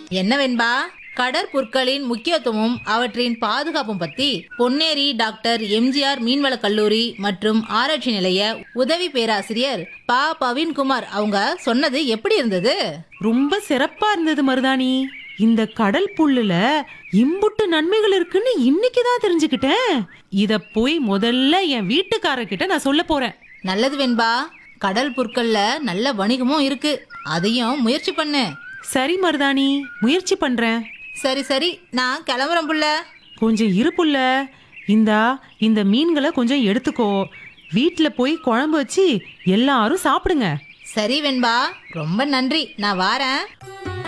என்ன வெண்பா கடற்புற்களின் முக்கியத்துவம் அவற்றின் பாதுகாப்பும் பத்தி பொன்னேரி டாக்டர் எம்ஜிஆர் மீன்வள கல்லூரி மற்றும் ஆராய்ச்சி நிலைய உதவி பேராசிரியர் பா பவின்குமார் அவங்க சொன்னது எப்படி இருந்தது ரொம்ப சிறப்பா இருந்தது மருதாணி இந்த கடல் புல்லுல இம்புட்டு நன்மைகள் இருக்குன்னு இன்னைக்கு தான் தெரிஞ்சுக்கிட்டேன் இத போய் முதல்ல என் வீட்டுக்காரர்கிட்ட நான் சொல்ல போறேன் நல்லது வெண்பா கடல் புற்கள்ல நல்ல வணிகமும் இருக்கு அதையும் முயற்சி பண்ணு சரி மருதாணி முயற்சி பண்றேன் சரி சரி நான் கிளம்புறேன் புள்ள கொஞ்சம் இரு புள்ள இந்தா இந்த மீன்களை கொஞ்சம் எடுத்துக்கோ வீட்ல போய் குழம்பு வச்சு எல்லாரும் சாப்பிடுங்க சரி வெண்பா ரொம்ப நன்றி நான் வாரேன்